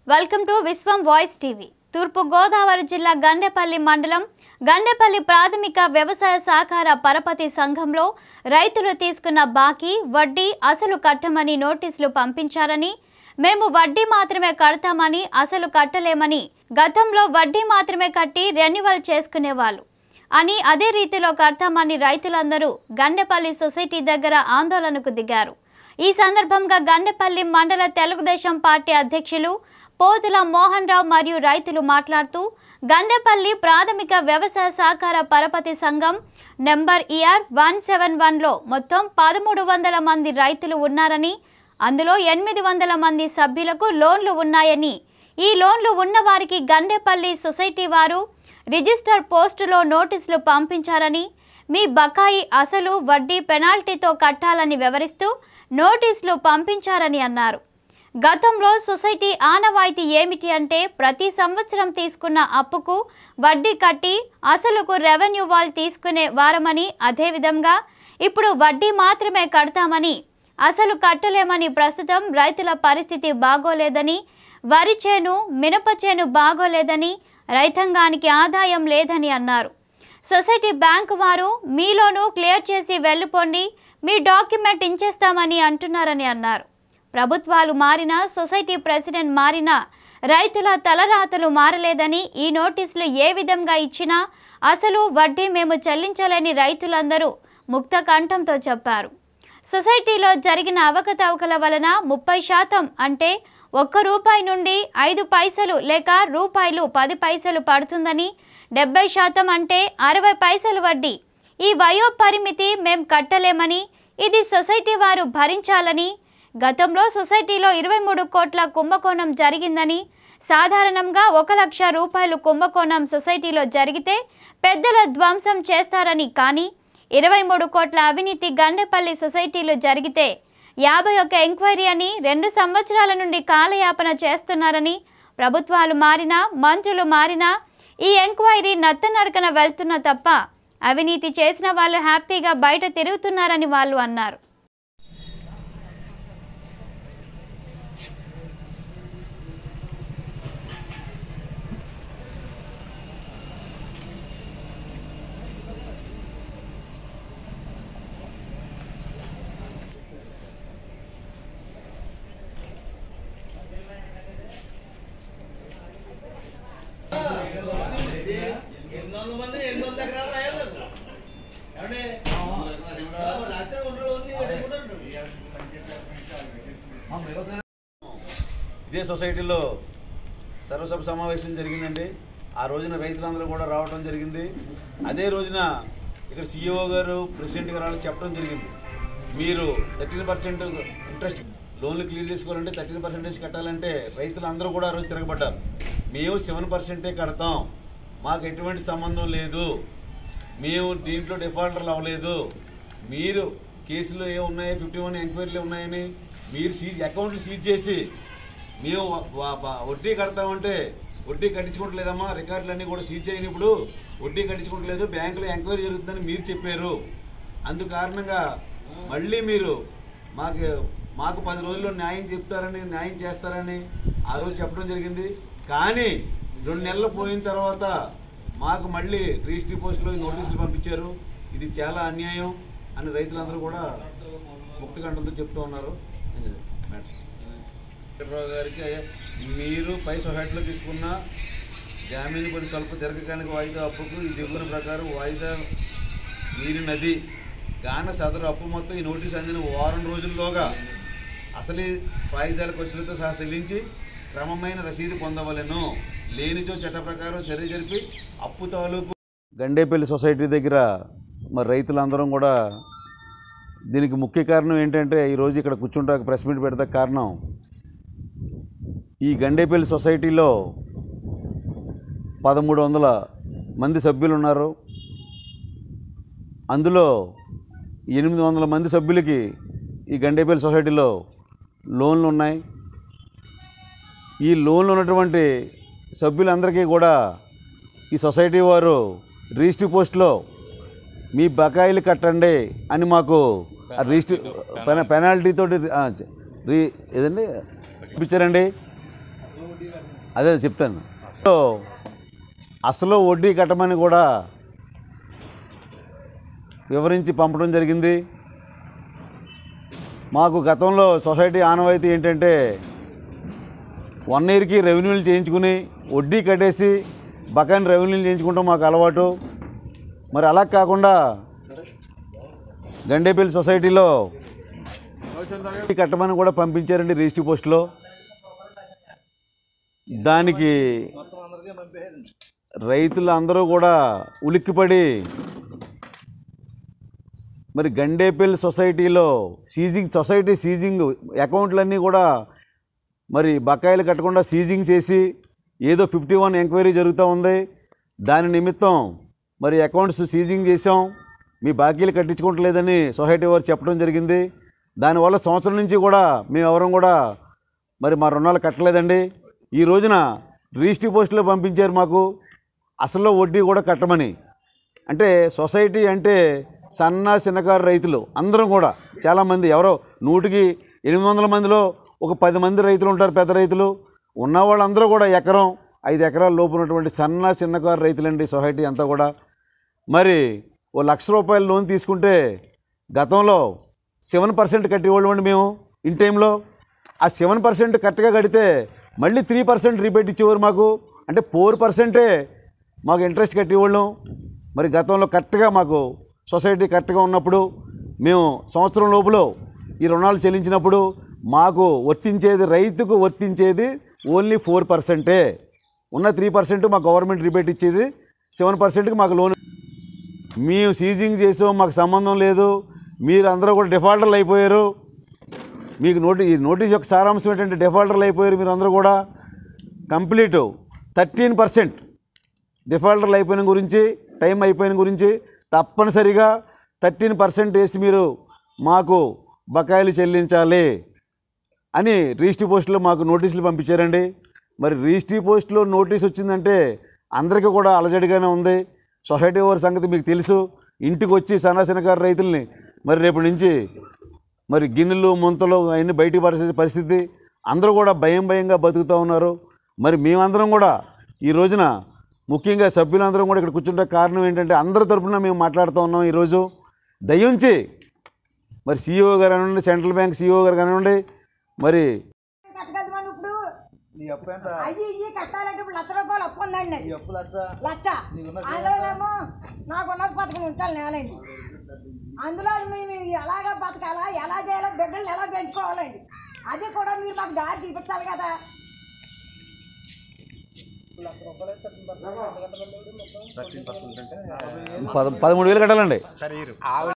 welcome to Vishwam voice TV తూర్పు గోదావరి జిల్లా గండేపల్లి మండలం గండేపల్లి ప్రాథమిక వ్యవసాయ సహకార పరపతి సంఘంలో రైతులు తీసుకున్న బాకీ వడ్డీ అసలు కట్టమని నోటీసులు పంపించారని మేము వడ్డీ మాత్రమే కడతామని అసలు కట్టలేమని గతంలో వడ్డీ మాత్రమే కట్టి రెన్యువల్ చేసుకునేవాళ్ళు అని అదే రీతిలో కడతామని రైతులందరూ గండేపల్లి సొసైటీ దగ్గర ఆందోళనకు దిగారు ఈ సందర్భంగా గండేపల్లి మండల తెలుగుదేశం పార్టీ అధ్యక్షులు పోతుల మోహన్ రావు మరియు రైతులు మాట్లాడుతూ గండేపల్లి ప్రాథమిక వ్యవసాయ సహకార పరపతి సంఘం నెంబర్ ఈఆర్ వన్ సెవెన్ వన్లో మొత్తం పదమూడు వందల మంది రైతులు ఉన్నారని అందులో ఎనిమిది వందల మంది సభ్యులకు లోన్లు ఉన్నాయని ఈ లోన్లు ఉన్న వారికి గండేపల్లి సొసైటీ వారు రిజిస్టర్ పోస్టులో నోటీసులు పంపించారని మీ బకాయి అసలు వడ్డీ పెనాల్టీతో కట్టాలని వివరిస్తూ నోటీసులు పంపించారని అన్నారు గతంలో సొసైటీ ఆనవాయితీ ఏమిటి అంటే ప్రతి సంవత్సరం తీసుకున్న అప్పుకు వడ్డీ కట్టి అసలుకు రెవెన్యూ వాళ్ళు తీసుకునే వారమని అదేవిధంగా ఇప్పుడు వడ్డీ మాత్రమే కడతామని అసలు కట్టలేమని ప్రస్తుతం రైతుల పరిస్థితి బాగోలేదని వరి చేను మినప చేను బాగోలేదని రైతాంగానికి ఆదాయం లేదని అన్నారు సొసైటీ బ్యాంకు వారు మీలోనూ క్లియర్ చేసి వెళ్ళిపోండి మీ డాక్యుమెంట్ ఇచ్చేస్తామని అంటున్నారని అన్నారు ప్రభుత్వాలు మారినా సొసైటీ ప్రెసిడెంట్ మారినా రైతుల తలరాతలు మారలేదని ఈ నోటీసులు ఏ విధంగా ఇచ్చినా అసలు వడ్డీ మేము చెల్లించలేని రైతులందరూ ముక్త కంఠంతో చెప్పారు సొసైటీలో జరిగిన అవకతవకల వలన ముప్పై శాతం అంటే ఒక్క రూపాయి నుండి ఐదు పైసలు లేక రూపాయలు పది పైసలు పడుతుందని డెబ్బై శాతం అంటే అరవై పైసలు వడ్డీ ఈ వయో పరిమితి మేం కట్టలేమని ఇది సొసైటీ వారు భరించాలని గతంలో సొసైటీలో ఇరవై మూడు కోట్ల కుంభకోణం జరిగిందని సాధారణంగా ఒక లక్ష రూపాయలు కుంభకోణం సొసైటీలో జరిగితే పెద్దల ధ్వంసం చేస్తారని కానీ ఇరవై మూడు కోట్ల అవినీతి గండేపల్లి సొసైటీలో జరిగితే యాభై ఒక్క ఎంక్వైరీ అని రెండు సంవత్సరాల నుండి కాలయాపన చేస్తున్నారని ప్రభుత్వాలు మారినా మంత్రులు మారినా ఈ ఎంక్వైరీ నత్తనడకన వెళ్తున్న తప్ప అవినీతి చేసిన వాళ్ళు హ్యాపీగా బయట తిరుగుతున్నారని వాళ్ళు అన్నారు ఎనిమిది వందల మంది ఎనిమిది వందల ఎకరాలు రాయాలి ఏమండి లేకపోతే ఉండరు ఉంది కట్టుకుంటారు ఇదే సొసైటీలో సర్వసభ సమావేశం జరిగిందండి ఆ రోజున రైతులందరూ కూడా రావడం జరిగింది అదే రోజున ఇక్కడ సీఈఓ గారు ప్రెసిడెంట్ గారు వాళ్ళకి చెప్పడం జరిగింది మీరు థర్టీన్ పర్సెంట్ ఇంట్రెస్ట్ లోన్లు క్లియర్ చేసుకోవాలంటే థర్టీన్ పర్సెంటేజ్ కట్టాలంటే రైతులు అందరూ కూడా ఆ రోజు తిరగబడ్డారు మేము సెవెన్ పర్సెంటే కడతాం మాకు ఎటువంటి సంబంధం లేదు మేము దీంట్లో డిఫాల్టర్లు అవ్వలేదు మీరు కేసులు ఏ ఉన్నాయి ఫిఫ్టీ వన్ ఎంక్వైరీలు ఉన్నాయని మీరు సీజ్ అకౌంట్లు సీజ్ చేసి మేము వ- వ- వ- వడ్డీ కడతామంటే వడ్డీ కట్టించుకోవట్లేదమ్మా రికార్డులు అన్నీ కూడా సీజ్ చేయని ఇప్పుడు వడ్డీ కట్టించుకోవట్లేదు బ్యాంకులో ఎంక్వైరీ జరుగుతుందని మీరు చెప్పారు అందు కారణంగా మళ్ళీ మీరు మాకు మాకు పది రోజుల్లో న్యాయం చెప్తారని న్యాయం చేస్తారని ఆ రోజు చెప్పడం జరిగింది కానీ రెండు నెలలు పోయిన తర్వాత మాకు మళ్ళీ రిజిస్ట్రీ పోస్టులో ఈ నోటీసులు పంపించారు ఇది చాలా అన్యాయం అని రైతులందరూ కూడా ముక్త కంఠంతో చెప్తూ ఉన్నారు మ్యాటర్ వెంకటరావు గారికి మీరు పై సొసైటీలో తీసుకున్న జామీను పడి స్వల్ప దీర్ఘకాలిక వాయిదా అప్పుకు ఈ దిగువన ప్రకారం వాయిదా మీరినది గాన సదరు అప్పు మొత్తం ఈ నోటీస్ అందిన వారం రోజుల్లోగా అసలు వాయిదాల ఖర్చులతో సహా చెల్లించి క్రమమైన రసీదు పొందవలెను లేనిచో చట్ట ప్రకారం చర్య జరిపి అప్పు తాలూకు గండేపల్లి సొసైటీ దగ్గర మరి రైతులందరం కూడా దీనికి ముఖ్య కారణం ఏంటంటే ఈరోజు ఇక్కడ కూర్చుంటా ప్రెస్ మీట్ పెడతా కారణం ఈ గండేపల్లి సొసైటీలో పదమూడు వందల మంది సభ్యులు ఉన్నారు అందులో ఎనిమిది వందల మంది సభ్యులకి ఈ గండేపల్లి సొసైటీలో లోన్లు ఉన్నాయి ఈ లోన్లు ఉన్నటువంటి సభ్యులందరికీ కూడా ఈ సొసైటీ వారు రిజిస్ట్రీ పోస్ట్లో మీ బకాయిలు కట్టండి అని మాకు ఆ రిజిస్ట్రీ పెన పెనాల్టీ తోటి ఆ, చ- రీ ఏదండి ఇప్పించారండి అదే చెప్తాను సో, అసలు వడ్డీ కట్టమని కూడా వివరించి పంపడం జరిగింది మాకు గతంలో సొసైటీ ఆనవాయితీ ఏంటంటే వన్ ఇయర్కి రెవెన్యూలు చేయించుకుని వడ్డీ కట్టేసి బకాయిని రెవెన్యూలు చేయించుకుంటాం మాకు అలవాటు మరి అలా కాకుండా గండేపల్లి సొసైటీలో వడ్డీ కట్టమని కూడా పంపించారండి రిజిస్ట్రీ పోస్టులో దానికి రైతులు అందరూ కూడా ఉలిక్కిపడి మరి గండేపల్లి సొసైటీలో సీజింగ్ సొసైటీ సీజింగ్ అకౌంట్లన్నీ కూడా మరి బకాయిలు కట్టకుండా సీజింగ్ చేసి ఏదో ఫిఫ్టీ వన్ ఎంక్వైరీ జరుగుతూ ఉంది దాని నిమిత్తం మరి అకౌంట్స్ సీజింగ్ చేసాం మీ బాకీలు కట్టించుకోవట్లేదని సొసైటీ వారు చెప్పడం జరిగింది దానివల్ల సంవత్సరం నుంచి కూడా మేము ఎవరం కూడా మరి మా రుణాలు కట్టలేదండి ఈ రోజున రిజిస్ట్రీ పోస్టులో పంపించారు మాకు అసలు వడ్డీ కూడా కట్టమని అంటే సొసైటీ అంటే సన్న చిన్నకారు రైతులు అందరం కూడా చాలామంది ఎవరో నూటికి ఎనిమిది వందల మందిలో ఒక పది మంది రైతులు ఉంటారు పెద్ద రైతులు ఉన్న వాళ్ళందరూ కూడా ఎకరం ఐదు ఎకరాల లోపు ఉన్నటువంటి సన్న చిన్నకారు రైతులండి సొసైటీ అంతా కూడా మరి ఓ లక్ష రూపాయల లోన్ తీసుకుంటే గతంలో సెవెన్ పర్సెంట్ కట్టేవాళ్ళం అండి మేము ఇన్ టైంలో ఆ సెవెన్ పర్సెంట్ కరెక్ట్గా కడితే మళ్ళీ త్రీ పర్సెంట్ రీపేట్ ఇచ్చేవారు మాకు అంటే ఫోర్ పర్సెంటే మాకు ఇంట్రెస్ట్ కట్టేవాళ్ళం మరి గతంలో కరెక్ట్గా మాకు సొసైటీ కరెక్ట్గా ఉన్నప్పుడు మేము సంవత్సరం లోపల ఈ రుణాలు చెల్లించినప్పుడు మాకు వర్తించేది రైతుకు వర్తించేది ఓన్లీ ఫోర్ పర్సెంటే ఉన్న త్రీ పర్సెంట్ మా గవర్నమెంట్ రిపేట్ ఇచ్చేది సెవెన్ పర్సెంట్కి మాకు లోన్ మేము సీజింగ్ చేసాం మాకు సంబంధం లేదు మీరు అందరూ కూడా డిఫాల్టర్లు అయిపోయారు మీకు నోటి ఈ నోటీస్ యొక్క సారాంశం ఏంటంటే డిఫాల్టర్లు అయిపోయారు మీరు అందరూ కూడా కంప్లీట్ థర్టీన్ పర్సెంట్ డిఫాల్టర్లు అయిపోయిన గురించి టైం అయిపోయిన గురించి తప్పనిసరిగా థర్టీన్ పర్సెంట్ వేసి మీరు మాకు బకాయిలు చెల్లించాలి అని రిజిస్ట్రీ పోస్టులో మాకు నోటీసులు పంపించారండి మరి రిజిస్ట్రీ పోస్టులో నోటీస్ వచ్చిందంటే అందరికీ కూడా అలజడిగానే ఉంది సొసైటీ వారి సంగతి మీకు తెలుసు ఇంటికి వచ్చి సన్నాసనకారు రైతుల్ని మరి రేపు నుంచి మరి గిన్నెలు ముంతలు అవన్నీ బయటికి పరిస్థితి పరిస్థితి అందరూ కూడా భయం భయంగా బతుకుతూ ఉన్నారు మరి మేమందరం కూడా ఈ రోజున ముఖ్యంగా సభ్యులందరం కూడా ఇక్కడ కూర్చుంటే కారణం ఏంటంటే అందరి తరపున మేము మాట్లాడుతూ ఉన్నాం ఈరోజు దయించి మరి సీఈఓ గారు అనండి సెంట్రల్ బ్యాంక్ సీఈఓ గారు కానివ్వండి మరి కట్టగలమని ఇప్పుడు నీ అప్పు ఎంత అయ్యి ఇయ్యి కట్టాలంటే ఇప్పుడు లక్ష రూపాయలు అప్పు ఉందండి ఈ అప్పు లక్ష లక్ష నీకున్న అందులోనేమో నాకున్న పథకం ఉంచాలి నేలండి అందులో మేము ఎలాగా బతకాలా ఎలా చేయాలో బిడ్డలు ఎలా పెంచుకోవాలండి అది కూడా మీరు మాకు దారి చూపించాలి కదా థర్టీన్ పర్సెంట్ అంటే పద పదమూడు వేలు కట్టాలండి సరే